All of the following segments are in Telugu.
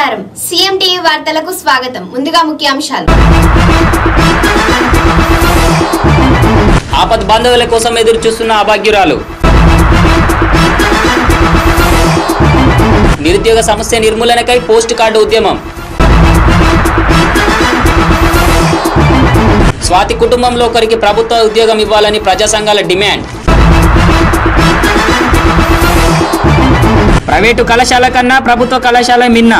నమస్కారం సీఎం టీవీ వార్తలకు స్వాగతం ముందుగా ముఖ్యాంశాలు ఆపద్ బాంధవుల కోసం ఎదురు చూస్తున్న అభాగ్యురాలు నిరుద్యోగ సమస్య నిర్మూలనకై పోస్ట్ కార్డు ఉద్యమం స్వాతి కుటుంబంలో ఒకరికి ప్రభుత్వ ఉద్యోగం ఇవ్వాలని ప్రజా సంఘాల డిమాండ్ ప్రైవేటు కళాశాల కన్నా ప్రభుత్వ కళాశాల మిన్న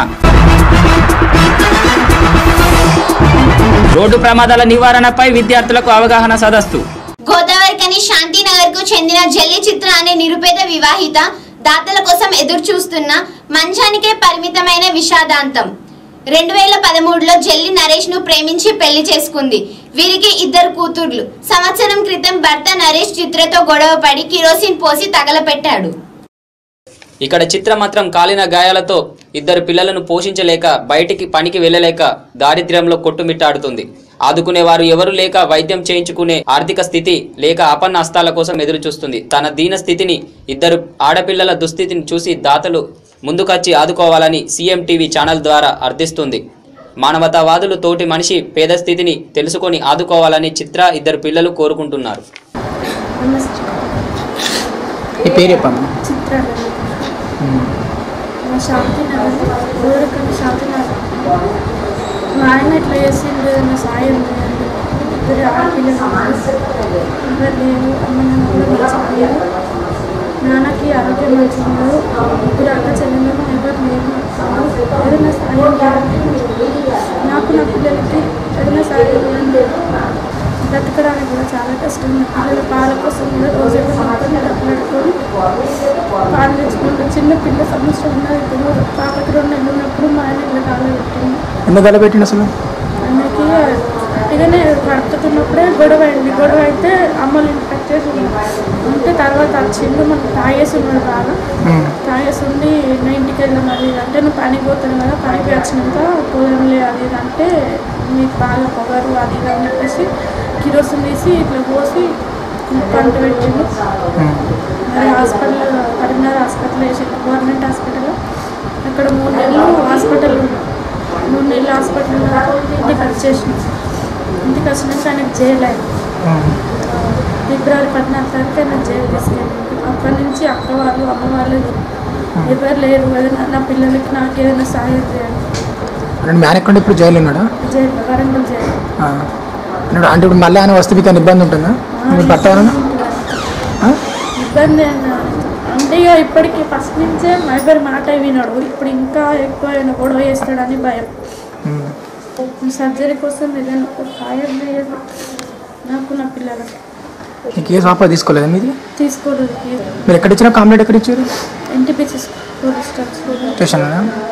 రోడ్డు ప్రమాదాల నివారణపై విద్యార్థులకు అవగాహన సదస్సు గోదావరికని శాంతినగర్ కు చెందిన జల్లి చిత్ర అనే నిరుపేద వివాహిత దాతల కోసం ఎదురు చూస్తున్న మంచానికే పరిమితమైన విషాదాంతం రెండు వేల పదమూడులో జల్లి నరేష్ ను ప్రేమించి పెళ్లి చేసుకుంది వీరికి ఇద్దరు కూతుర్లు సంవత్సరం క్రితం భర్త నరేష్ చిత్రతో గొడవపడి కిరోసిన్ పోసి తగలపెట్టాడు ఇక్కడ చిత్ర మాత్రం కాలిన గాయాలతో ఇద్దరు పిల్లలను పోషించలేక బయటికి పనికి వెళ్ళలేక దారిద్ర్యంలో కొట్టుమిట్టాడుతుంది ఆదుకునే వారు ఎవరు లేక వైద్యం చేయించుకునే ఆర్థిక స్థితి లేక అపన్న హస్తాల కోసం ఎదురు చూస్తుంది తన దీన స్థితిని ఇద్దరు ఆడపిల్లల దుస్థితిని చూసి దాతలు ముందుకొచ్చి ఆదుకోవాలని సీఎం టీవీ ఛానల్ ద్వారా అర్థిస్తుంది మానవతావాదులు తోటి మనిషి పేద స్థితిని తెలుసుకొని ఆదుకోవాలని చిత్ర ఇద్దరు పిల్లలు కోరుకుంటున్నారు ఈ పేరు చెప్పమ్మా చిత్రాలు మా శాంతి ఊరికన్నా శాంతి మా ఆయన ఇట్లా చేసిండు ఏదైనా సాయం చేయండి ఇద్దరు ఆడపిల్లలు ఎవరు లేరు అమ్మ నాన్న కూడా మంచిగా నాన్నకి ఆరోగ్యం మంచిగా ఉండదు ఇద్దరు అక్క చెల్లెళ్ళు ఎవరు లేరు ఏదైనా సాయం చేయండి నాకు నా పిల్లలకి ఏదైనా సాయం చేయండి బ్రతకడానికి కూడా చాలా కష్టం నా పిల్లల పాల కోసం కూడా రోజు మాత్రమే డబ్బులు పాలు తెచ్చుకుంటూ చిన్న పిల్ల సంవత్సరం ఉన్నది ఇప్పుడు పాపకి రెండు నెలలు ఉన్నప్పుడు మా ఆయన ఇట్లా కాళ్ళు పెట్టింది ఎందుకు గలపెట్టిండు అసలు ఆయనకి గట్టిగానే కడుపుతున్నప్పుడే గొడవ అయింది గొడవ అయితే అమ్మలు ఇంటికి వచ్చేసి ఉంటే తర్వాత వచ్చిండు మనం తాగేసి ఉన్నాడు బాగా ఉమ్. తాగేసి ఉండి నా ఇంటికి వెళ్ళాం అది ఇది అంటే నువ్వు పనికి పోతాను కదా పనికి వచ్చినాక పోదాంలే అది ఇది అంటే మీకు బాగా పొగరు అది ఇది అని చెప్పేసి కిరోసిన్ తీసి ఇట్లా పోసి పంట పెట్టిండు ఉమ్. మరి హాస్పిటల్ కరీంనగర్ హాస్పిటల్ వేసిండు గవర్నమెంట్ హాస్పిటల్ అక్కడ మూడు నెలలు హాస్పిటల్ ఉంది. మూడు నెలలు హాస్పిటల్ ఇంటికి వచ్చేసిన ఇంటికి వచ్చినాక ఆయనకు జైలు అయింది ఉమ్. ఫిబ్రవరి పద్నాలుగు తారీఖు ఆయన జైలు తీసుకెళ్ళి అప్పటి నుంచి అక్క వాళ్ళు అమ్మ వాళ్ళు ఎవరు లేరు ఏదైనా నా పిల్లలకి నాకు ఏదైనా సహాయం చేయండి అంటే మీ ఆయన ఎక్కడ ఇప్పుడు జైలు ఉన్నాడా జైలు వరంగల్ జైలు ఆ. అన్నాడు అంటే ఇప్పుడు మళ్ళీ ఆయన వస్తే మీకు ఏమైనా ఇబ్బంది ఉంటుందా మీ భర్త ఏమన్నా? ఆ? ఇబ్బంది అన్న- అంటే ఇక ఇప్పటికి ఫస్ట్ నుంచే మా ఎవరి మాట వినడు ఇప్పుడు ఇంకా ఎక్కువ ఆయన గొడవ చేస్తాడని భయం ఉమ్. సర్జరీ కోసం ఏదైనా ఒక సాయం చేయదు నాకు నా పిల్లలకి నీకు ఏ ఆఫర్ తీసుకోలేదా మీది తీసుకోలేదు మీరు ఎక్కడ ఇచ్చిన కాంప్లైంట్ ఎక్కడ ఇచ్చారు ఎన్టీపీసీ పోలీస్ స్టేషన్ స్టేషన్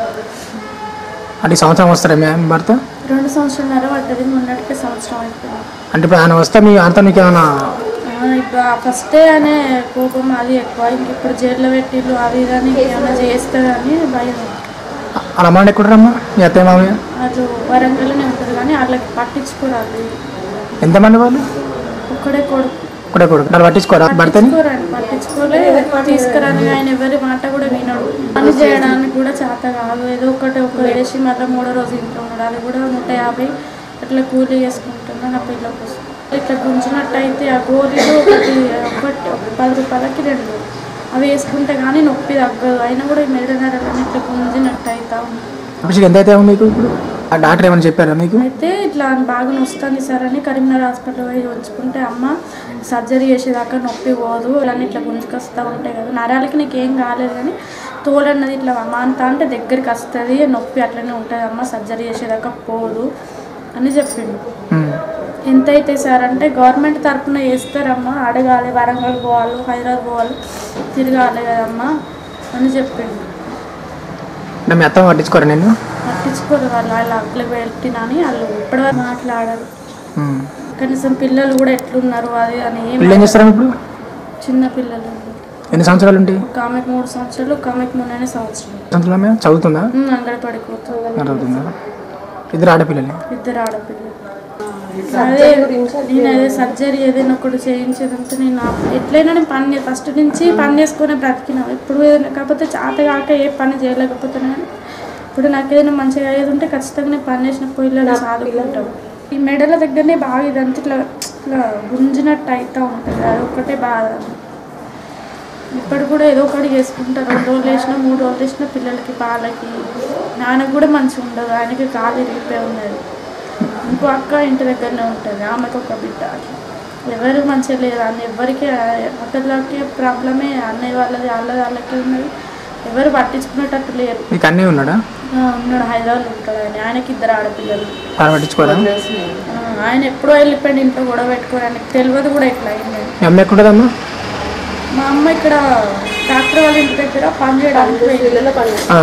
అంటే ఈ సంవత్సరం వస్తారా మీ ఆయన భర్త రెండు సంవత్సరాలు పడ్డది మొన్నటికే సంవత్సరం అయిపోయింది అంటే ఇప్పుడు ఆయన వస్తే మీ అంతా మీకు ఏమైనా ఆ, ఇప్పుడు ఫస్టే అనే కోపం అది ఎక్కువ ఇంక ఇప్పుడు జైల్లో పెట్టిళ్ళు అది ఇది అని ఏమైనా చేస్తారని భయం అలా అమ్మాయి ఎక్కడ రమ్మా మీ అత్తయ్య మామయ్య అది వరంగల్లోనే ఉంటుంది కానీ వాళ్ళకి పట్టించుకోరాదు ఎంతమంది వాళ్ళు ఒక్కడే కొడుకు కూడా కొడుకు వాళ్ళు పట్టించుకోరా భర్తని పట్టించుకోరండి పట్టించుకోలే తీసుకురాని ఆయన ఎవరి మాట కూడా వినడు పని చేయడానికి కూడా చేత కాదు ఏదో ఒకటి ఒక వేసి మళ్ళీ మూడో రోజు ఇంట్లో ఉన్నాడు అది కూడా నూట యాభై అట్లా కూలీ చేసుకుంటున్నా నా పిల్ల కోసం ఇట్లా గుంజినట్టయితే ఆ గోళీలు ఒకటి ఒకటి ఒక పది రూపాయలకి రెండు అవి వేసుకుంటే కానీ నొప్పి తగ్గదు అయినా కూడా ఈ మెడనరలని ఇట్లా గుంజినట్టు అవుతా ఉంది ఆఫీస్కి ఎంత అయితే మీకు ఇప్పుడు ఆ డాక్టర్ ఏమైనా చెప్పారా మీకు అయితే ఇట్లా బాగా నొస్తుంది సార్ అని కరీంనగర్ హాస్పిటల్ పోయి ఉంచుకుంటే అమ్మ సర్జరీ చేసేదాకా నొప్పి పోదు ఇలా ఇట్లా గుంజుకొస్తూ ఉంటాయి కదా నరాలకి నీకు ఏం కాలేదు కానీ తోలన్నది ఇట్లా మాంత అంటే దగ్గరికి వస్తుంది నొప్పి అట్లనే ఉంటుంది అమ్మ సర్జరీ చేసేదాకా పోదు అని చెప్పిండు ఉమ్. ఎంత అయితే సార్ అంటే గవర్నమెంట్ తరఫున వేస్తారమ్మా అడగాలి వరంగల్ పోవాలి హైదరాబాద్ పోవాలి తిరగాలి కదమ్మా అని చెప్పిండు అంటే మీ అత్త పట్టించుకోరా నేను పట్టించుకోరు వాళ్ళు వాళ్ళు అట్లా పెట్టినని వాళ్ళు ఇప్పటివరకు మాట్లాడరు ఉమ్. కనీసం పిల్లలు కూడా ఎట్లున్నారు అది అని ఏం పిల్లలు ఏం చేస్తారా ఇప్పుడు చిన్న పిల్లలు ఎన్ని సంవత్సరాలు ఉంటాయి ఒక ఆమెకు మూడు సంవత్సరాలు ఒక ఆమెకు మూడనే సంవత్సరం సంవత్సరాలు ఆమె చదువుతుందా అంగడి కూతురు చదువుతుందా ఇద్దరు ఆడపిల్లలే ఇద్దరు ఆడపిల్లలు అదే నేను అదే సర్జరీ ఏదైనా ఒకటి చేయించేదంటే నేను ఆ- ఎట్లయినా నేను పని ఫస్ట్ నుంచి పని చేసుకునే బ్రతికినా ఇప్పుడు ఏదైనా కాకపోతే చేత కాక ఏ పని చేయలేకపోతున్నా కానీ ఇప్పుడు నాకు ఏదైనా మంచిగా అయ్యేది ఉంటే ఖచ్చితంగా నేను పని చేసిన పొయ్యిలో సాదుకుంటాం ఈ మెడల దగ్గరనే బాగా ఇదంతా ఇట్లా ఇట్లా గుంజినట్టు అవుతూ ఉంటుంది అది ఒక్కటే బాధ ఇప్పుడు కూడా ఏదో ఒకటి చేసుకుంటారు రెండు రోజులు వేసినా మూడు రోజులు వేసినా పిల్లలకి పాలకి నాన్నకు కూడా మంచిగా ఉండదు ఆయనకి కాలు ఇరిగిపోయి ఉన్నది ఇంకో అక్క ఇంటి దగ్గరనే ఉంటుంది ఆమెకు ఒక బిడ్డ ఎవరు మంచిగా లేరు అన్న ఎవరికి అతనికి ప్రాబ్లమే అన్నయ్య వాళ్ళది వాళ్ళది వాళ్ళకి ఉన్నది ఎవరు పట్టించుకునేటట్టు లేరు నీకు అన్నీ ఉన్నాడా ఆ, ఉన్నాడు హైదరాబాద్లో ఉంటాడు ఆయన ఆయనకి ఇద్దరు ఆడపిల్లలు ఆయన పట్టించుకోరా ఆ, ఆయన ఎప్పుడో వెళ్ళిపోయాడు ఇంట్లో గొడవ పెట్టుకోవడానికి ఆయనకి తెలియదు కూడా ఇట్లా అయింది మీ అమ్మ ఎక్కడుంటుందమ్మా మా అమ్మ ఇక్కడ డాక్టర్ వాళ్ళ ఇంటి దగ్గర పని చేయడానికి పోయింది. ఆ.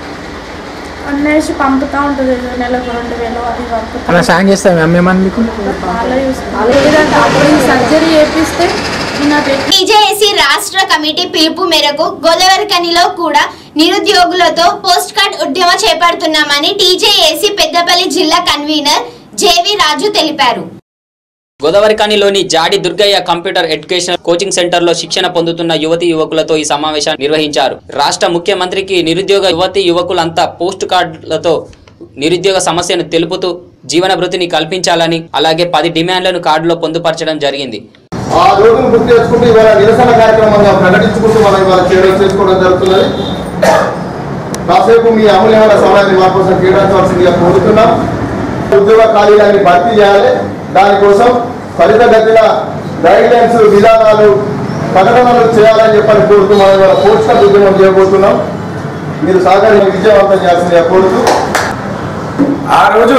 అన్నేసి పంపుతా ఉంటుంది ఏదో నెలకు రెండు వేలు అది పంపుతా అలా సాయం చేస్తా మీ అమ్మ ఏమన్నా మీకు వాళ్ళే చూసుకుంటారు లేదంటే అప్పుడు సర్జరీ చేపిస్తే నాకు ఎట్లా టీజేఏసీ రాష్ట్ర కమిటీ పిలుపు మేరకు గోదావరికనిలో కూడా నిరుద్యోగులతో పోస్ట్ కార్డ్ ఉద్యమం చేపడుతున్నామని టీజేఏసీ పెద్దపల్లి జిల్లా కన్వీనర్ జేవి రాజు తెలిపారు గోదావరికానిలోని Jadi Durgaiah computer education coaching centre లో శిక్షణ పొందుతున్న యువతి యువకులతో ఈ సమావేశాన్ని నిర్వహించారు రాష్ట్ర ముఖ్యమంత్రికి నిరుద్యోగ యువతి యువకులంతా పోస్ట్ కార్డులతో నిరుద్యోగ సమస్యను తెలుపుతూ జీవన భృతిని కల్పించాలని అలాగే పది డిమాండ్లను కార్డులో పొందుపరచడం జరిగింది ఆ రోజును గుర్తు చేసుకుంటూ ఇవాళ నిరసన కార్యక్రమంగా ప్రకటించుకుంటూ మనం ఇవాళ చేయడం చేసుకోవడం జరుగుతున్నది కాసేపు మీ అమూల్యమైన సమయాన్ని మా కోసం కేటాయించవలసిందిగా కోరుతున్నాం ఉద్యోగ ఖాళీలని భర్తీ చేయాలి దానికోసం ఫలితగతిన గైడ్ లైన్స్ విధానాలు ప్రకటనలు చేయాలని చెప్పని కోరుతూ మనం ఇవాళ పోస్టర్ ఉద్యమం చేయబోతున్నాం మీరు సహకారం విజయవంతం చేయాల్సిందిగా కోరుతూ ఆ రోజు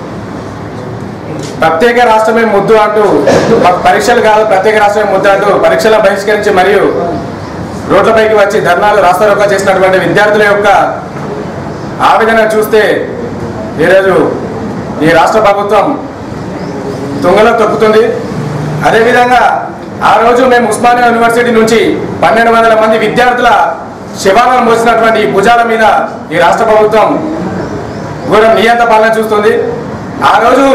ప్రత్యేక రాష్ట్రమే ముద్దు అంటూ మాకు పరీక్షలు కాదు ప్రత్యేక రాష్ట్రమే ముద్దు అంటూ పరీక్షలను బహిష్కరించి మరియు రోడ్లపైకి వచ్చి ధర్నాలు రాస్తారోక చేసినటువంటి విద్యార్థుల యొక్క ఆవేదన చూస్తే ఈరోజు ఈ రాష్ట్ర ప్రభుత్వం తుంగలో తొక్కుతుంది అదేవిధంగా ఆ రోజు మేము ఉస్మానియా యూనివర్సిటీ నుంచి పన్నెండు వందల మంది విద్యార్థుల శివాలను మోసినటువంటి ఈ భుజాల మీద ఈ రాష్ట్ర ప్రభుత్వం ఘోరం నియంత పాలన చూస్తుంది ఆ రోజు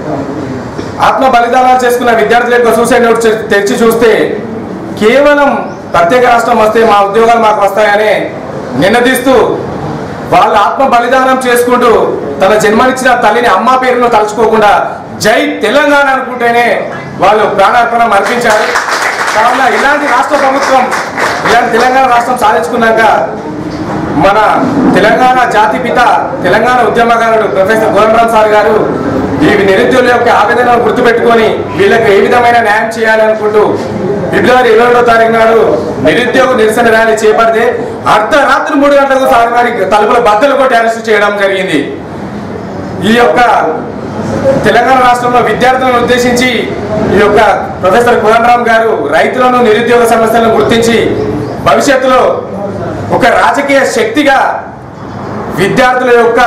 ఆత్మ బలిదానాలు చేసుకున్న విద్యార్థుల యొక్క సూసైడ్ నోట్ తె- తెరిచి చూస్తే కేవలం ప్రత్యేక రాష్ట్రం వస్తే మా ఉద్యోగాలు మాకు వస్తాయని నిన్నదీస్తూ వాళ్ళు ఆత్మ బలిదానం చేసుకుంటూ తన జన్మనిచ్చిన తల్లిని అమ్మ పేరును తలుచుకోకుండా జై తెలంగాణ అనుకుంటేనే వాళ్ళు ప్రాణార్పణం అర్పించారు కావున ఇలాంటి రాష్ట్ర ప్రభుత్వం ఇలాంటి తెలంగాణ రాష్ట్రం సాధించుకున్నాక మన తెలంగాణ జాతిపిత తెలంగాణ ఉద్యమకారుడు ప్రొఫెసర్ గోరంరామ్ సార్ గారు ఈ నిరుద్యోగుల యొక్క ఆవేదనను గుర్తుపెట్టుకొని వీళ్ళకి ఏ విధమైన న్యాయం చేయాలనుకుంటూ ఫిబ్రవరి ఇరవై రెండో తారీఖు నాడు నిరుద్యోగ నిరసన ర్యాలీ చేపడితే అర్ధరాత్రి మూడు గంటలకు సార్ గారి తలుపుల బద్దలు కొట్టి అరెస్ట్ చేయడం జరిగింది ఈ యొక్క తెలంగాణ రాష్ట్రంలో విద్యార్థులను ఉద్దేశించి ఈ యొక్క ప్రొఫెసర్ కోదండరామ్ గారు రైతులను నిరుద్యోగ సమస్యలను గుర్తించి భవిష్యత్తులో ఒక రాజకీయ శక్తిగా విద్యార్థుల యొక్క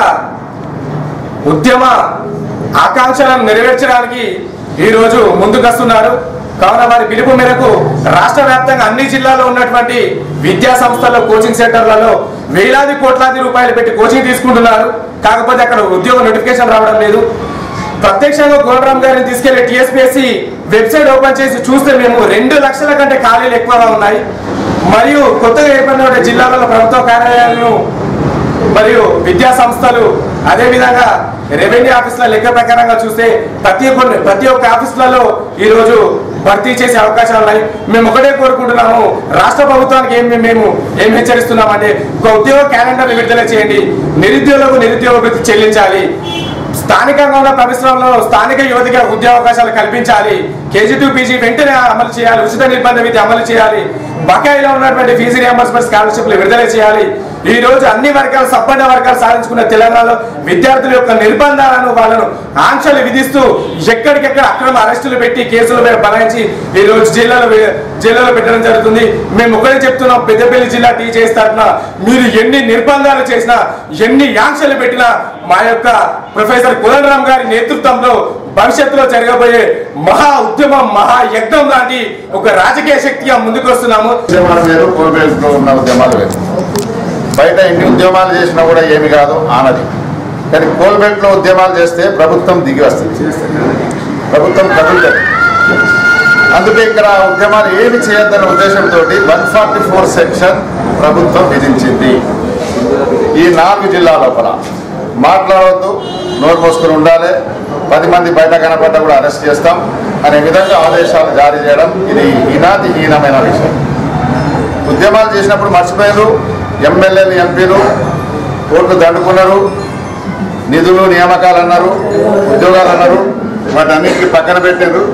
ఉద్యమ ఆకాంక్షలను నెరవేర్చడానికి ఈరోజు ముందుకొస్తున్నారు కావున వారి పిలుపు మేరకు రాష్ట్ర వ్యాప్తంగా అన్ని జిల్లాల్లో ఉన్నటువంటి విద్యా సంస్థల్లో కోచింగ్ సెంటర్లలో వేలాది కోట్లాది రూపాయలు పెట్టి కోచింగ్ తీసుకుంటున్నారు కాకపోతే అక్కడ ఉద్యోగ నోటిఫికేషన్ రావడం లేదు ప్రత్యక్షంగా గోడరామ్ గారిని తీసుకెళ్లి టీఎస్పీఎస్సీ వెబ్సైట్ ఓపెన్ చేసి చూస్తే మేము రెండు లక్షల కంటే ఖాళీలు ఎక్కువగా ఉన్నాయి మరియు కొత్తగా ఏర్పడిన జిల్లాలలో ప్రభుత్వ కార్యాలయాలను మరియు విద్యా సంస్థలు అదే విధంగా రెవెన్యూ ఆఫీసుల లెక్క ప్రకారంగా చూస్తే ప్రతి కొన్ని ప్రతి ఒక్క ఆఫీసులలో ఈ రోజు భర్తీ చేసే అవకాశాలు ఉన్నాయి మేము ఒకటే కోరుకుంటున్నాము రాష్ట్ర ప్రభుత్వానికి ఏం మేము ఏం హెచ్చరిస్తున్నామంటే ఒక ఉద్యోగ క్యాలెండర్ విడుదల చేయండి నిరుద్యోగులకు నిరుద్యోగ వృత్తి చెల్లించాలి స్థానికంగా ఉన్న పరిశ్రమలో స్థానిక యువతికి ఉద్యోగ అవకాశాలు కల్పించాలి కేజీ టు పీజీ వెంటనే అమలు చేయాలి ఉచిత నిర్బంధ విద్య అమలు చేయాలి బకాయిలో ఉన్నటువంటి ఫీజు రియంబర్స్మెంట్ స్కాలర్షిప్లు విడుదల చేయాలి ఈ రోజు అన్ని వర్గాలు సంపన్న వర్గాలు సాధించుకున్న తెలంగాణలో విద్యార్థుల యొక్క నిర్బంధాలను వాళ్ళను ఆంక్షలు విధిస్తూ ఎక్కడికెక్కడ అక్రమ అరెస్టులు పెట్టి కేసుల మీద బనాయించి ఈ రోజు జిల్లాలో వే- జైల్లో పెట్టడం జరుగుతుంది మేము ఒకటే చెప్తున్నాం పెద్దపల్లి జిల్లా టీచర్స్ తరఫున మీరు ఎన్ని నిర్బంధాలు చేసినా ఎన్ని ఆంక్షలు పెట్టినా మా యొక్క ప్రొఫెసర్ కులంరామ్ గారి నేతృత్వంలో భవిష్యత్తులో జరగబోయే మహా ఉద్యమం మహా యజ్ఞం లాంటి ఒక రాజకీయ శక్తిగా ముందుకు వస్తున్నాము ఉద్యమాలు వేరు కోల్బేట్లో ఉన్న ఉద్యమాలు వేరు బయట ఎన్ని ఉద్యమాలు చేసినా కూడా ఏమి కాదు ఆనది కానీ కోల్బేట్లో ఉద్యమాలు చేస్తే ప్రభుత్వం దిగి వస్తుంది ప్రభుత్వం కదులుతుంది అందుకే ఇక్కడ ఉద్యమాలు ఏమి చేయొద్దన్న ఉద్దేశంతో వన్ ఫార్టీ ఫోర్ సెక్షన్ ప్రభుత్వం విధించింది ఈ నాలుగు జిల్లా లోపల మాట్లాడవద్దు నోరు మూసుకుని ఉండాలి పది మంది బయట కనపడ్డా కూడా అరెస్ట్ చేస్తాం అనే విధంగా ఆదేశాలు జారీ చేయడం ఇది ఈనాటి హీనమైన విషయం ఉద్యమాలు చేసినప్పుడు మర్చిపోయారు ఎమ్మెల్యేలు ఎంపీలు కోర్టు దండుకున్నారు నిధులు నియామకాలు అన్నారు ఉద్యోగాలు అన్నారు వాటన్నిటికీ పక్కన పెట్టారు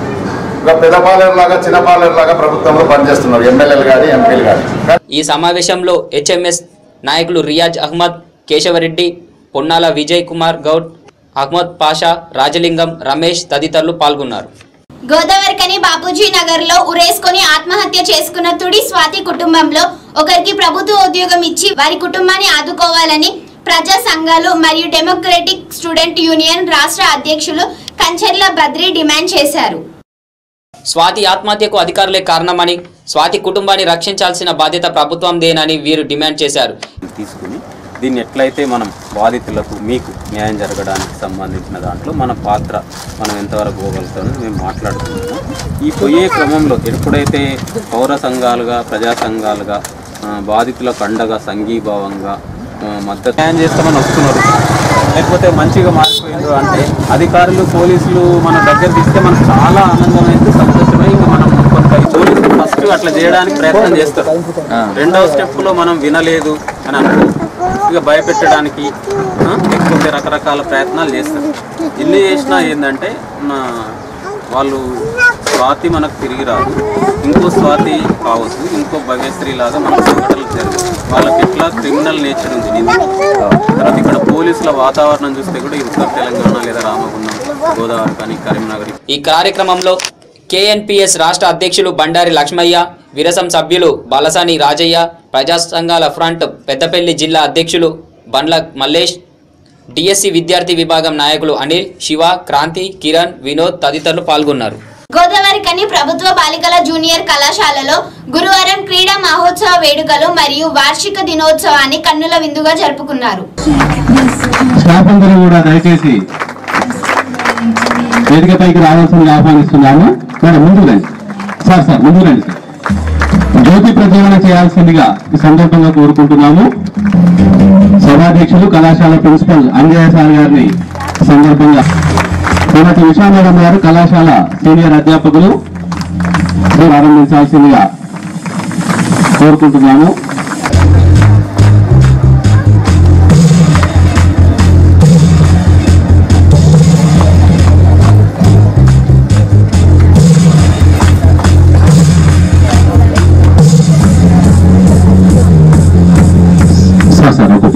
ఒక పెద్ద పాలేరు లాగా చిన్న పాలేరు లాగా ప్రభుత్వంలో పనిచేస్తున్నారు ఎమ్మెల్యేలు కానీ ఎంపీలు కానీ ఈ సమావేశంలో హెచ్ఎంఎస్ నాయకులు రియాజ్ అహ్మద్ కేశవరెడ్డి పొన్నాల విజయ్ కుమార్ గౌడ్ అహ్మద్ పాషా రాజలింగం రమేష్ తదితరులు పాల్గొన్నారు గోదావరికని బాపూజీ నగర్ లో ఉరేసుకొని ఆత్మహత్య చేసుకున్న తుడి స్వాతి కుటుంబంలో ఒకరికి ప్రభుత్వ ఉద్యోగం ఇచ్చి వారి కుటుంబాన్ని ఆదుకోవాలని ప్రజా సంఘాలు మరియు డెమోక్రటిక్ స్టూడెంట్ యూనియన్ రాష్ట్ర అధ్యక్షులు కంచర్ల బద్రి డిమాండ్ చేశారు స్వాతి ఆత్మహత్యకు అధికారులే కారణమని స్వాతి కుటుంబాన్ని రక్షించాల్సిన బాధ్యత ప్రభుత్వందేనని వీరు డిమాండ్ చేశారు తీసుకుని దీన్ని ఎట్లయితే మనం బాధితులకు మీకు న్యాయం జరగడానికి సంబంధించిన దాంట్లో మన పాత్ర మనం ఎంతవరకు పోగలుగుతామని మేము మాట్లాడుతున్నాము ఈ పోయే క్రమంలో ఎప్పుడైతే పౌర సంఘాలుగా ప్రజా సంఘాలుగా ఆ, బాధితులకు అండగా సంఘీభావంగా ఆ, మద్దతు న్యాయం చేస్తామని వస్తున్నారు లేకపోతే మంచిగా మారిపోయిండ్రు అంటే అధికారులు పోలీసులు మన దగ్గర తీస్తే మనకు చాలా ఆనందమైంది సంతోషమై ఇంకా మనం కొంత పోలీసులు ఫస్ట్ అట్లా చేయడానికి ప్రయత్నం చేస్తారు రెండవ స్టెప్ లో మనం వినలేదు అని అనుకో ఇక భయపెట్టడానికి ఆ, లేకపోతే రకరకాల ప్రయత్నాలు చేస్తారు ఎన్ని చేసినా ఏంటంటే నా వాళ్ళు స్వాతి మనకు తిరిగి రాదు ఇంకో స్వాతి కావచ్చు ఇంకో భవ్యశ్రీ లాగా మన సంఘటనలు జరుగుతాయి వాళ్ళకి ఎట్లా క్రిమినల్ నేచర్ ఉంది నింది తర్వాత ఇక్కడ పోలీసుల వాతావరణం చూస్తే కూడా ఈ ఉత్తర తెలంగాణ లేదా రామగుండం గోదావరి కానీ కరీంనగర్ ఈ కార్యక్రమంలో కేఎన్పిఎస్ రాష్ట్ర అధ్యక్షులు బండారి లక్ష్మయ్య విరసం సభ్యులు బాలసాని రాజయ్య ప్రజా సంఘాల ఫ్రంట్ పెద్దపల్లి జిల్లా అధ్యక్షులు బండ్ల మల్లేష్ డిఎస్సి విద్యార్థి విభాగం నాయకులు అనిల్ శివ క్రాంతి కిరణ్ వినోద్ తదితరులు పాల్గొన్నారు గోదావరికని ప్రభుత్వ బాలికల జూనియర్ కళాశాలలో గురువారం క్రీడా మహోత్సవ వేడుకలు మరియు వార్షిక దినోత్సవాన్ని కన్నుల విందుగా జరుపుకున్నారు స్టాఫ్ అందరూ కూడా దయచేసి వేదికపైకి రావాల్సింది ఆహ్వానిస్తున్నాము మేడం ముందు రండి సార్ సార్ ముందు రండి సార్ జ్యోతి ప్రజ్వలన చేయాల్సిందిగా ఈ సందర్భంగా కోరుకుంటున్నాము సభాధ్యక్షులు కళాశాల ప్రిన్సిపల్ అంజయ్య సార్ గారిని ఈ సందర్భంగా శ్రీమతి ఉషా మేడం గారు కళాశాల సీనియర్ అధ్యాపకులు ప్రారంభించాల్సిందిగా కోరుకుంటున్నాము సార్ సార్ ఒక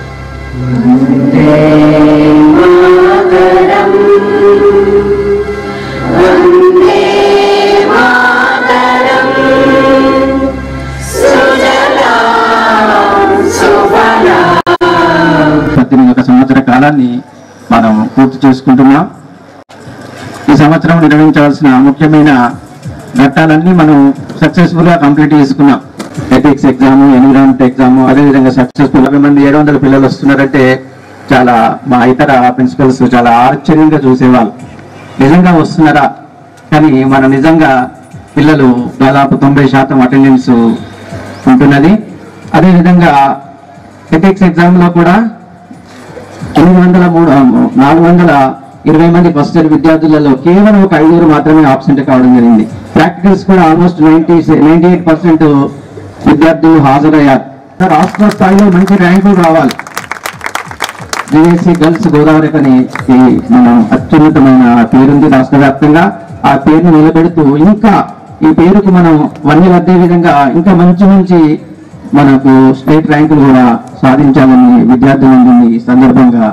పద్దెనిమిది ఒక సంవత్సర కాలాన్ని మనం పూర్తి చేసుకుంటున్నాం ఈ సంవత్సరం నిర్వహించవలసిన ముఖ్యమైన ఘట్టాలన్నీ మనం సక్సెస్ఫుల్ గా కంప్లీట్ చేసుకున్నాం ఎథిక్స్ ఎగ్జామ్ ఎన్విరాన్మెంట్ ఎగ్జామ్ అదేవిధంగా సక్సెస్ఫుల్ యాభై మంది ఏడు వందల పిల్లలు వస్తున్నారంటే చాలా మా ఇతర ప్రిన్సిపల్స్ చాలా ఆశ్చర్యంగా చూసేవాళ్ళు నిజంగా వస్తున్నారా కానీ మన నిజంగా పిల్లలు దాదాపు తొంభై శాతం అటెండెన్స్ ఉంటున్నది అదేవిధంగా ఎథిక్స్ ఎగ్జామ్ లో కూడా ఎనిమిది వందల మూడు నాలుగు వందల ఇరవై మంది ఫస్ట్ ఇయర్ విద్యార్థులలో కేవలం ఒక ఐదుగురు మాత్రమే ఆబ్సెంట్ కావడం జరిగింది ప్రాక్టికల్స్ కూడా almost ninety ninety eight percent విద్యార్థులు హాజరయ్యారు రాష్ట్ర స్థాయిలో మంచి ర్యాంకులు రావాలి జిఎస్సి గర్ల్స్ గోదావరి అని ఈ మనం అత్యున్నతమైన పేరుంది రాష్ట్ర వ్యాప్తంగా ఆ పేరును నిలబెడుతూ ఇంకా ఈ పేరుకు మనం వన్నీ అదే విధంగా ఇంకా మంచి మంచి మనకు స్టేట్ ర్యాంకులు కూడా సాధించాలని విద్యార్థులందరినీ ఈ సందర్భంగా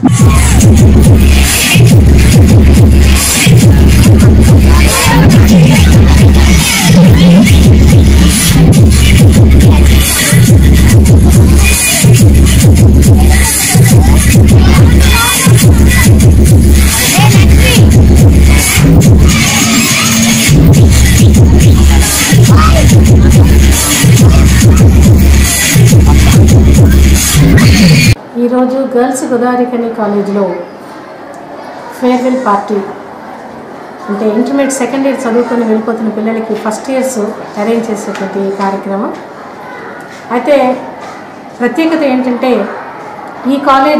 ఈరోజు గర్ల్స్ గోదావరికని కాలేజీలో ఫేర్వెల్ పార్టీ అంటే ఇంటర్మీడియట్ సెకండ్ ఇయర్ చదువుకొని వెళ్ళిపోతున్న పిల్లలకి ఫస్ట్ ఇయర్స్ అరేంజ్ చేసేటువంటి ఈ కార్యక్రమం అయితే ప్రత్యేకత ఏంటంటే ఈ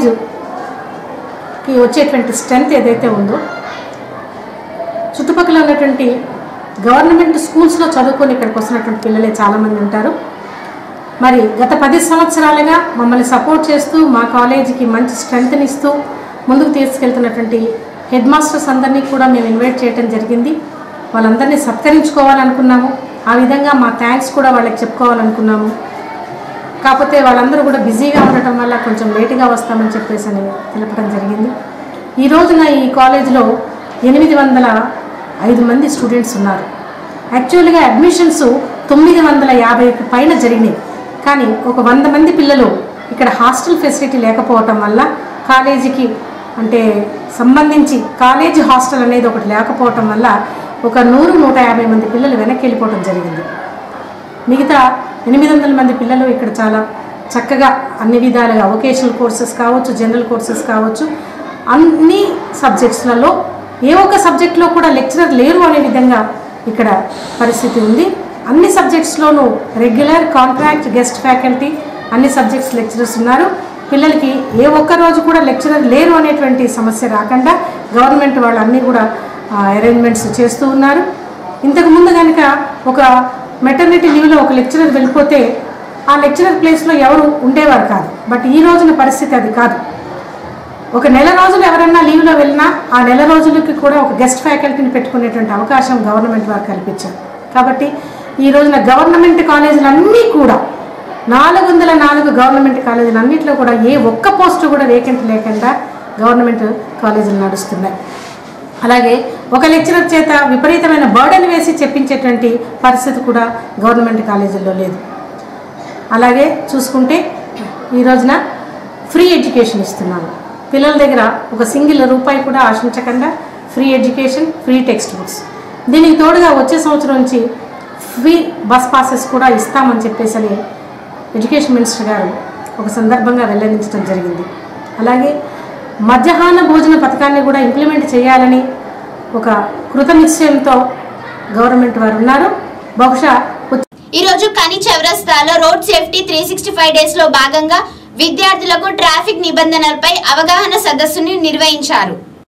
కాలేజుకి వచ్చేటువంటి స్ట్రెంత్ ఏదైతే ఉందో చుట్టుపక్కల ఉన్నటువంటి గవర్నమెంట్ స్కూల్స్లో చదువుకొని ఇక్కడికి వస్తున్నటువంటి పిల్లలే చాలామంది ఉంటారు మరి గత పది సంవత్సరాలుగా మమ్మల్ని సపోర్ట్ చేస్తూ మా కాలేజీకి మంచి స్ట్రెంగ్త్ని ఇస్తూ ముందుకు తీసుకెళ్తున్నటువంటి హెడ్ మాస్టర్స్ అందరినీ కూడా మేము ఇన్వైట్ చేయడం జరిగింది వాళ్ళందరినీ సత్కరించుకోవాలనుకున్నాము ఆ విధంగా మా థ్యాంక్స్ కూడా వాళ్ళకి చెప్పుకోవాలనుకున్నాము కాకపోతే వాళ్ళందరూ కూడా బిజీగా ఉండటం వల్ల కొంచెం లేటుగా వస్తామని చెప్పేసి అని తెలపడం జరిగింది ఈ రోజున ఈ కాలేజీలో ఎనిమిది వందల ఐదు మంది స్టూడెంట్స్ ఉన్నారు యాక్చువల్గా అడ్మిషన్స్ తొమ్మిది వందల యాభైకి పైన జరిగినాయి కానీ ఒక వంద మంది పిల్లలు ఇక్కడ హాస్టల్ ఫెసిలిటీ లేకపోవటం వల్ల కాలేజీకి అంటే సంబంధించి కాలేజీ హాస్టల్ అనేది ఒకటి లేకపోవటం వల్ల ఒక నూరు నూట యాభై మంది పిల్లలు వెనక్కి వెళ్ళిపోవటం జరిగింది మిగతా ఎనిమిది వందల మంది పిల్లలు ఇక్కడ చాలా చక్కగా అన్ని విధాలుగా వొకేషనల్ కోర్సెస్ కావచ్చు జనరల్ కోర్సెస్ కావచ్చు అన్ని సబ్జెక్ట్స్లలో ఏ ఒక్క సబ్జెక్ట్లో కూడా లెక్చరర్ లేరు అనే విధంగా ఇక్కడ పరిస్థితి ఉంది అన్ని సబ్జెక్ట్స్లోనూ రెగ్యులర్ కాంట్రాక్ట్ గెస్ట్ ఫ్యాకల్టీ అన్ని సబ్జెక్ట్స్ లెక్చరర్స్ ఉన్నారు పిల్లలకి ఏ ఒక్క రోజు కూడా లెక్చరర్ లేరు అనేటువంటి సమస్య రాకుండా గవర్నమెంట్ వాళ్ళు అన్నీ కూడా అరేంజ్మెంట్స్ చేస్తూ ఉన్నారు ఇంతకు ముందు కనుక ఒక మెటర్నిటీ లీవ్లో ఒక లెక్చరర్ వెళ్ళిపోతే ఆ లెక్చరర్ ప్లేస్లో ఎవరు ఉండేవారు కాదు బట్ ఈ రోజున పరిస్థితి అది కాదు ఒక నెల రోజులు ఎవరన్నా లీవ్లో వెళ్ళినా ఆ నెల రోజులకి కూడా ఒక గెస్ట్ ఫ్యాకల్టీని పెట్టుకునేటువంటి అవకాశం గవర్నమెంట్ వారు కల్పించారు కాబట్టి ఈ రోజున గవర్నమెంట్ కాలేజీలు అన్నీ కూడా నాలుగు వందల నాలుగు గవర్నమెంట్ కాలేజీలు అన్నింటిలో కూడా ఏ ఒక్క పోస్టు కూడా వేకెంట్ లేకుండా గవర్నమెంట్ కాలేజీలు నడుస్తున్నాయి అలాగే ఒక లెక్చరర్ చేత విపరీతమైన బర్డెన్ వేసి చెప్పించేటువంటి పరిస్థితి కూడా గవర్నమెంట్ కాలేజీల్లో లేదు అలాగే చూసుకుంటే ఈ రోజున ఫ్రీ ఎడ్యుకేషన్ ఇస్తున్నాము పిల్లల దగ్గర ఒక సింగిల్ రూపాయి కూడా ఆశించకుండా free education free text books దీనికి తోడుగా వచ్చే సంవత్సరం నుంచి ఫ్రీ బస్ పాసెస్ కూడా ఇస్తామని చెప్పేసి అని ఎడ్యుకేషన్ మినిస్టర్ గారు ఒక సందర్భంగా వెల్లడించడం జరిగింది అలాగే మధ్యాహ్న భోజన పథకాన్ని కూడా ఇంప్లిమెంట్ చేయాలని ఒక కృత నిశ్చయంతో గవర్నమెంట్ వారు ఉన్నారు బహుశా వచ్చే ఈ రోజు కని చౌరస్తాలో road safety three sixty five days లో భాగంగా విద్యార్థులకు ట్రాఫిక్ నిబంధనలపై అవగాహన సదస్సుని నిర్వహించారు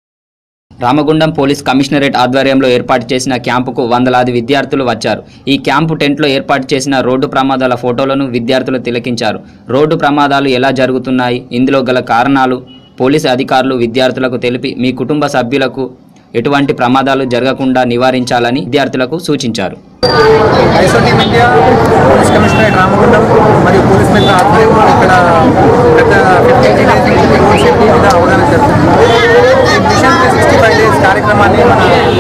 రామగుండం పోలీస్ కమిషనరేట్ ఆధ్వర్యంలో ఏర్పాటు చేసిన క్యాంపుకు వందలాది విద్యార్థులు వచ్చారు ఈ క్యాంపు టెంట్లో ఏర్పాటు చేసిన రోడ్డు ప్రమాదాల ఫోటోలను విద్యార్థులు తిలకించారు రోడ్డు ప్రమాదాలు ఎలా జరుగుతున్నాయి ఇందులో గల కారణాలు పోలీసు అధికారులు విద్యార్థులకు తెలిపి మీ కుటుంబ సభ్యులకు ఎటువంటి ప్రమాదాలు జరగకుండా నివారించాలని విద్యార్థులకు సూచించారు ఐసోటీ మీడియా పోలీస్ కమిషనరేట్ రామగుండం మరియు పోలీస్ మిత్ర ఆధ్వర్యంలో ఇక్కడ గత ఫిఫ్టీన్ డేస్ నుంచి రోడ్ సేఫ్టీ మీద అవగాహన జరుగుతుంది ఈ mission three sixty five days కార్యక్రమాన్ని మన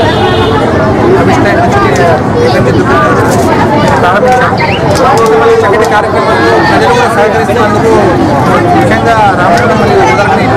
కమిషనరేట్ నుంచి ఏపీ ప్రారంభించాం ఈ చక్కటి కార్యక్రమాల్లో ప్రజలు కూడా సహకరిస్తున్నందుకు ముఖ్యంగా రామగుండం మరియు ఉదరకని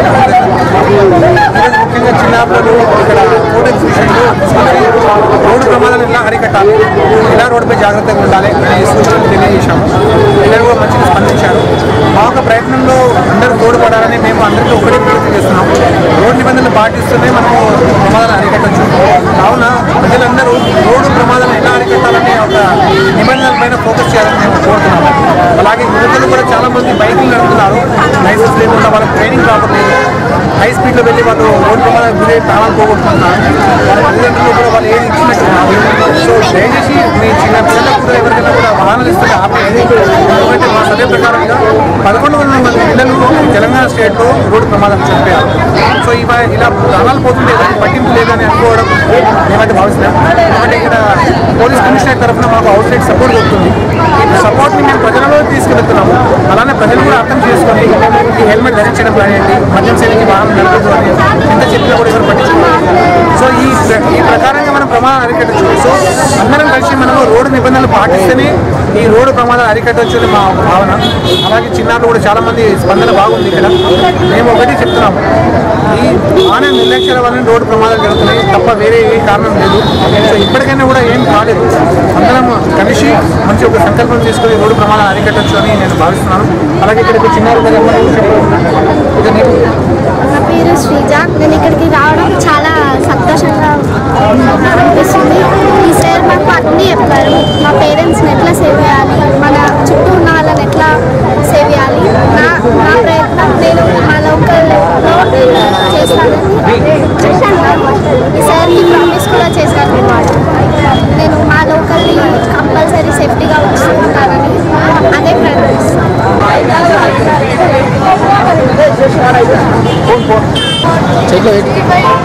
ప్రజలకు ముఖ్యంగా చిన్నప్పుడు ఇక్కడ కోడెక్స్ విషయంలో రోడ్డు ప్రమాదాలు ఎలా అరికట్టాలి ఎలా రోడ్డుపై జాగ్రత్తగా ఉండాలి అనే సూచనలు తెలియజేశాము పిల్లలు కూడా మంచిగా స్పందించారు మా యొక్క ప్రయత్నంలో అందరూ తోడ్పడాలని మేము అందరికీ ఒకటే విజ్ఞప్తి చేస్తున్నాం రోడ్డు నిబంధనలు పాటిస్తూనే మనము ప్రమాదాలు అరికట్టచ్చు కావున ప్రజలందరూ రోడ్డు ప్రమాదాలు ఎలా అరికట్టాలనే ఒక నిబంధనల పైన ఫోకస్ చేయాలని మేము కోరుతున్నాము అలాగే యువకులు కూడా చాలా మంది బైకులు నడుపుతున్నారు లైసెన్స్ లేకుండా వాళ్ళకి ట్రైనింగ్ రావట్లేదు హై స్పీడ్లో వెళ్ళి వాళ్ళు రోడ్డు ప్రమాదాలకు గురి ప్రాణాలు పోగొట్టుకుంటున్నారు వాళ్ళ తల్లిదండ్రులు కూడా వాళ్ళు ఏది ఇచ్చినట్టు సో దయచేసి మీ చిన్న పిల్లలకు కూడా ఎవరికైనా కూడా వాహనాలు ఇస్తుంటే ఆపేది ఎందుకంటే మా సర్వే ప్రకారంగా పదకొండు వందల మంది పిల్లలు తెలంగాణ స్టేట్లో రోడ్డు ప్రమాదం చనిపోయారు సో ఇవా ఇలా ప్రాణాలు పోతుంటే దానికి పట్టింపు లేదని అనుకోవడం మేమైతే భావిస్తున్నాం ఎందుకంటే ఇక్కడ పోలీస్ కమిషనర్ తరఫున మాకు అవుట్ సైడ్ సపోర్ట్ దొరుకుతుంది ఈ సపోర్ట్ని మేము ప్రజలలో తీసుకెళ్తున్నాము అలానే ప్రజలు కూడా అర్థం చేసుకొని ఈ హెల్మెట్ ధరించడం కానివ్వండి మద్యం సేవకి వాహనం నడపదు అని ఎంత చెప్పినా కూడా ఎవరు పట్టించుకోవాలి సో ఈ ప్ర- ఈ ప్రకారంగా మనం ప్రమాదం అరికట్టచ్చు సో అందరం కలిసి మనము రోడ్డు నిబంధనలు పాటిస్తేనే ఈ రోడ్డు ప్రమాదాలు అరికట్టవచ్చు అని మా ఒక భావన అలాగే చిన్నారులు కూడా చాలా మంది స్పందన బాగుంది ఇక్కడ మేము ఒకటి చెప్తున్నాము ఈ వాహన నిర్లక్ష్యాల వల్ల రోడ్డు ప్రమాదాలు జరుగుతున్నాయి తప్ప వేరే ఏ కారణం లేదు సో ఇప్పటికైనా కూడా ఏం కాలేదు అందరం కలిసి మంచి ఒక సంకల్పం తీసుకొని రోడ్డు ప్రమాదాలు అరికట్టచ్చు అని నేను భావిస్తున్నాను అలాగే ఇక్కడ ఒక చిన్నారు కదా ఇది నీకు నా పేరు శ్రీజ నేను ఇక్కడికి రావడం చాలా సంతోషంగా అనిపిస్తుంది ఈ సార్ మాకు అన్నీ చెప్పారు మా పేరెంట్స్ని ఎట్లా సేవ్ చేయాలి మన చుట్టూ ఉన్న వాళ్ళని ఎట్లా సేవ్ చేయాలి నా ప్రయత్నం నేను మా లోకల్లో చేస్తానని ఈ సార్కి ప్రామిస్ కూడా చేశాను నేను మా లోకల్ని కంపల్సరీ సేఫ్టీగా ఉంచుకుంటానని అదే చెట్లు పెట్టి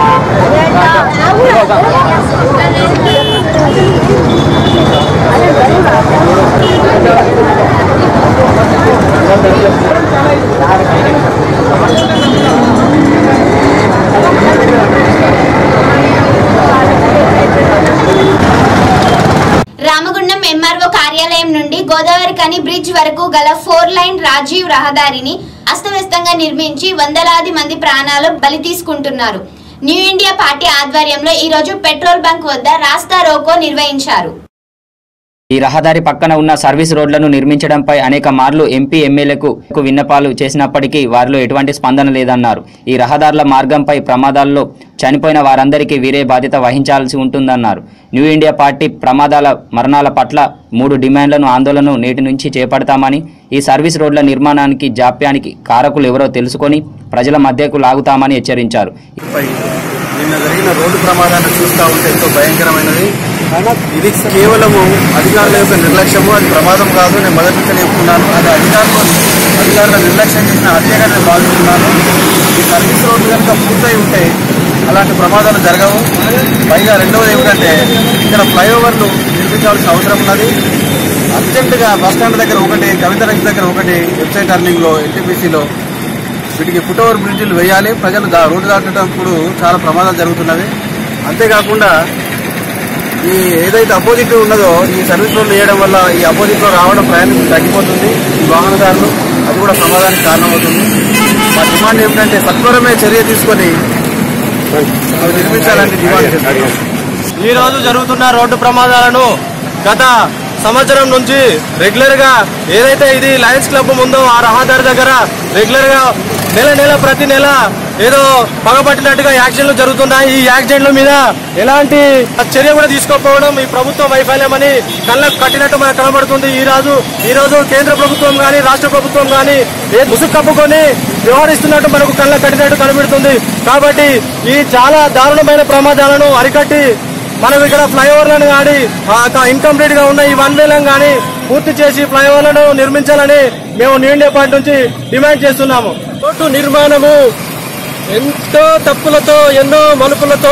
రామగుండం ఎంఆర్ఓ కార్యాలయం నుండి గోదావరి కని బ్రిడ్జ్ వరకు గల ఫోర్ లైన్ రాజీవ్ రహదారిని అస్తవ్యస్తంగా నిర్మించి వందలాది మంది ప్రాణాలు బలి తీసుకుంటున్నారు న్యూ ఇండియా పార్టీ ఆధ్వర్యంలో ఈ రోజు పెట్రోల్ బంక్ వద్ద రాస్తా రోకో నిర్వహించారు ఈ రహదారి పక్కన ఉన్న సర్వీస్ రోడ్లను నిర్మించడంపై అనేక మార్లు ఎంపీ ఎమ్మెల్యేకు విన్నపాలు చేసినప్పటికీ వారిలో ఎటువంటి స్పందన లేదన్నారు ఈ రహదారుల మార్గంపై ప్రమాదాల్లో చనిపోయిన వారందరికీ వీరే బాధ్యత వహించాల్సి ఉంటుందన్నారు న్యూ ఇండియా పార్టీ ప్రమాదాల మరణాల పట్ల మూడు డిమాండ్లను ఆందోళనను నేటి నుంచి చేపడతామని ఈ సర్వీస్ రోడ్ల నిర్మాణానికి జాప్యానికి కారకులు ఎవరో తెలుసుకొని ప్రజల మధ్యకు లాగుతామని హెచ్చరించారు పై నిన్న జరిగిన రోడ్డు ప్రమాదాన్ని చూస్తూ ఉంటే ఎంతో భయంకరమైనది ఇది కేవలము అధికారుల యొక్క నిర్లక్ష్యము అది ప్రమాదం కాదు నేను మొదటి నుంచి చెప్తున్నాను అది అధికారులు అధికారుల నిర్లక్ష్యం చేసిన హత్యగా నేను భావిస్తున్నాను ఈ సర్వీస్ రోడ్డు కనుక పూర్తయి ఉంటే అలాంటి ప్రమాదాలు జరగవు పైగా రెండవది ఏమిటంటే ఇక్కడ ఫ్లైఓవర్లు నిర్మించాల్సిన అవసరం ఉన్నది అర్జెంటుగా బస్ స్టాండ్ దగ్గర ఒకటి కవిత రైతు దగ్గర ఒకటి వెబ్సైట్ టర్నింగ్లో ఎన్టీపీసీలో వీటికి ఫుట్ ఓవర్ బ్రిడ్జిలు వేయాలి ప్రజలు దా రోడ్డు దాటేటప్పుడు చాలా ప్రమాదాలు జరుగుతున్నవి అంతేకాకుండా ఈ ఏదైతే అపోజిట్ ఉన్నదో ఈ సర్వీస్ రోడ్లు వేయడం వల్ల ఈ అపోజిట్ లో రావడం ప్రయాణం తగ్గిపోతుంది ఈ వాహనదారులు అది కూడా ప్రమాదానికి కారణమవుతుంది మా డిమాండ్ ఏమిటంటే సత్వరమే చర్య తీసుకొని అవి నిర్మించాలని డిమాండ్ చేస్తున్నాం ఈ రోజు జరుగుతున్న రోడ్డు ప్రమాదాలను గత సంవత్సరం నుంచి రెగ్యులర్ గా ఏదైతే ఇది లయన్స్ క్లబ్ ఉందో ఆ రహదారి దగ్గర రెగ్యులర్ గా నెల నెల ప్రతి నెల ఏదో పగబట్టినట్టుగా యాక్సిడెంట్లు జరుగుతున్నాయి ఈ యాక్సిడెంట్ల మీద ఎలాంటి చర్య కూడా తీసుకోకపోవడం ఈ ప్రభుత్వ వైఫల్యం అని కళ్ళకు కట్టినట్టు మనకు కనబడుతుంది ఈ రోజు ఈ రోజు కేంద్ర ప్రభుత్వం గాని రాష్ట్ర ప్రభుత్వం గాని ఏ ముసుగు కప్పుకొని వ్యవహరిస్తున్నట్టు మనకు కళ్ళకు కట్టినట్టు కనబడుతుంది కాబట్టి ఈ చాలా దారుణమైన ప్రమాదాలను అరికట్టి మనం ఇక్కడ ఫ్లైఓవర్లను కానీ ఇన్కంప్లీట్ గా ఉన్న ఈ వన్ వేలను కానీ పూర్తి చేసి ఫ్లైఓవర్లను నిర్మించాలని మేము న్యూ ఇండియా పార్టీ నుంచి డిమాండ్ చేస్తున్నాము రోడ్డు నిర్మాణము ఎంతో తప్పులతో ఎన్నో మలుపులతో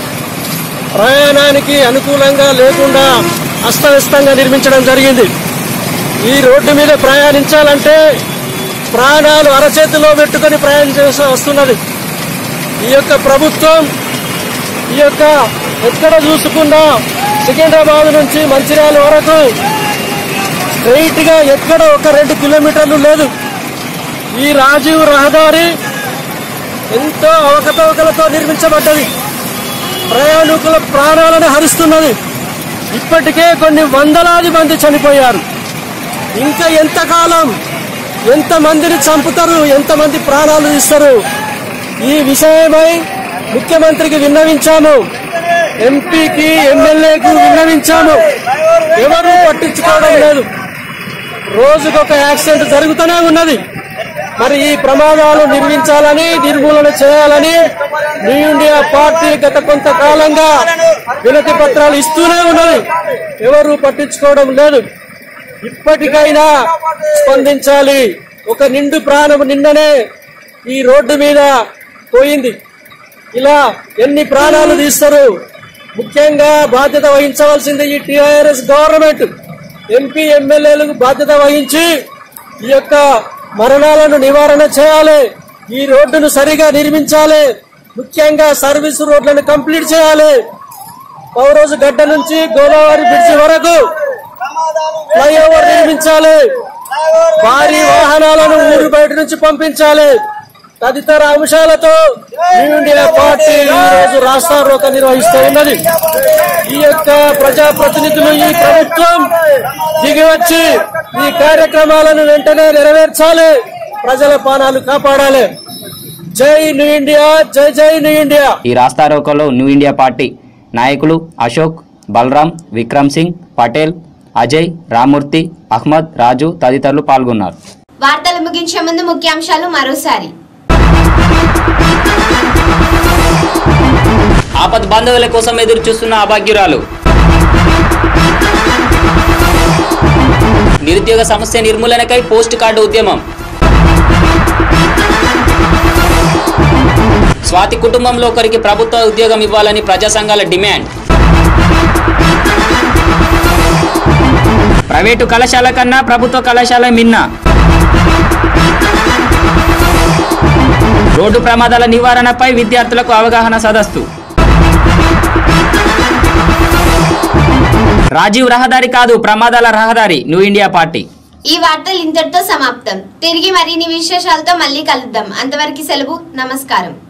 ప్రయాణానికి అనుకూలంగా లేకుండా అస్తవ్యస్తంగా నిర్మించడం జరిగింది ఈ రోడ్డు మీద ప్రయాణించాలంటే ప్రాణాలు అరచేతిలో పెట్టుకొని ప్రయాణం చేసి వస్తున్నది ఈ యొక్క ప్రభుత్వం ఈ యొక్క ఎక్కడ చూసుకున్నా సికింద్రాబాద్ నుంచి మంచిర్యాల వరకు స్ట్రైట్ గా ఎక్కడ ఒక రెండు కిలోమీటర్లు లేదు ఈ రాజీవ్ రహదారి ఎంతో అవకతవకలతో నిర్మించబడ్డది ప్రయాణికుల ప్రాణాలను హరిస్తున్నది ఇప్పటికే కొన్ని వందలాది మంది చనిపోయారు ఇంకా ఎంతకాలం ఎంతమందిని చంపుతారు ఎంతమంది ప్రాణాలు ఇస్తారు ఈ విషయమై ముఖ్యమంత్రికి విన్నవించాము ఎంపీకి ఎమ్మెల్యేకు విన్నవించాము ఎవరు పట్టించుకోవడం లేదు రోజుకొక యాక్సిడెంట్ జరుగుతూనే ఉన్నది మరి ఈ ప్రమాదాలు నిర్మించాలని నిర్మూలన చేయాలని న్యూ ఇండియా పార్టీ గత కొంతకాలంగా వినతి పత్రాలు ఇస్తూనే ఉన్నది ఎవరు పట్టించుకోవడం లేదు ఇప్పటికైనా స్పందించాలి ఒక నిండు ప్రాణం నిన్ననే ఈ రోడ్డు మీద పోయింది ఇలా ఎన్ని ప్రాణాలు తీస్తారు ముఖ్యంగా బాధ్యత వహించవలసింది ఈ టిఆర్ఎస్ గవర్నమెంట్ ఎంపీ ఎమ్మెల్యేలకు బాధ్యత వహించి ఈ యొక్క మరణాలను నివారణ చేయాలి ఈ రోడ్డును సరిగా నిర్మించాలి ముఖ్యంగా సర్వీస్ రోడ్లను కంప్లీట్ చేయాలి పౌరోజు గడ్డ నుంచి గోదావరి బ్రిడ్జి వరకు ఫ్లైఓవర్ నిర్మించాలి భారీ వాహనాలను ఊరు బయట నుంచి పంపించాలి తదితర అంశాలతో న్యూ ఇండియా పార్టీ ఈ రోజు రాష్ట్ర రోక నిర్వహిస్తూ ఉన్నది ఈ యొక్క ప్రజాప్రతినిధులు ఈ ప్రభుత్వం దిగి వచ్చి ఈ కార్యక్రమాలను వెంటనే నెరవేర్చాలి ప్రజల పానాలు కాపాడాలి జై న్యూ ఇండియా జై జై న్యూ ఇండియా ఈ రాస్తారోకోలో న్యూ ఇండియా పార్టీ నాయకులు అశోక్ బలరాం విక్రమ్ సింగ్ పటేల్ అజయ్ రామూర్తి అహ్మద్ రాజు తదితరులు పాల్గొన్నారు వార్తలు ముగించే ముందు ముఖ్యాంశాలు మరోసారి ఆపద్ బాంధవుల కోసం ఎదురు చూస్తున్న అభాగ్యురాలు నిరుద్యోగ సమస్య నిర్మూలనకై పోస్ట్ కార్డు ఉద్యమం స్వాతి కుటుంబంలో ఒకరికి ప్రభుత్వ ఉద్యోగం ఇవ్వాలని ప్రజా సంఘాల డిమాండ్ ప్రైవేటు కళాశాల కన్నా ప్రభుత్వ కళాశాల మిన్న రోడ్డు ప్రమాదాల నివారణపై విద్యార్థులకు అవగాహన సదస్సు రాజీవ్ రహదారి కాదు ప్రమాదాల రహదారి న్యూ ఇండియా పార్టీ ఈ వార్తలు ఇంతటితో సమాప్తం తిరిగి మరిన్ని విశేషాలతో మళ్ళీ కలుద్దాం అంతవరకు సెలవు నమస్కారం